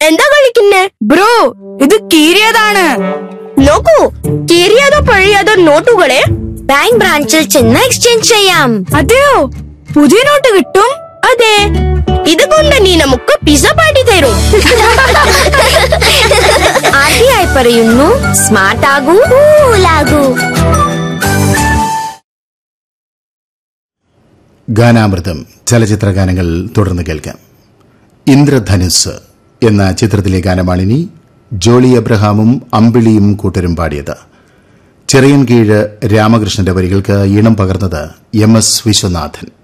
എന്താ കളിക്കുന്നേ ബ്രോ ഇത് കീറിയതാണ് നോക്കൂ കീറിയതോ പഴയതോ നോട്ടുകളെ ബാങ്ക് ബ്രാഞ്ചിൽ ചെന്ന് എക്സ്ചേഞ്ച് ചെയ്യാം അതെയോ പുതിയ നോട്ട് കിട്ടും അതെ ഇതുകൊണ്ട് നീ നമുക്ക് പിസ പാട്ടി തരും ആദ്യമായി പറയുന്നു സ്മാർട്ട് ആകൂ കൂലാകൂ ഗാനാമൃതം ചലച്ചിത്ര ഗാനങ്ങൾ തുടർന്ന് കേൾക്കാം ഇന്ദ്രധനുസ് എന്ന ചിത്രത്തിലെ ഗാനമാണിനി ജോളി അബ്രഹാമും അമ്പിളിയും കൂട്ടരും പാടിയത് ചെറിയൻകീഴ് രാമകൃഷ്ണന്റെ വരികൾക്ക് ഈണം പകർന്നത് എം എസ് വിശ്വനാഥൻ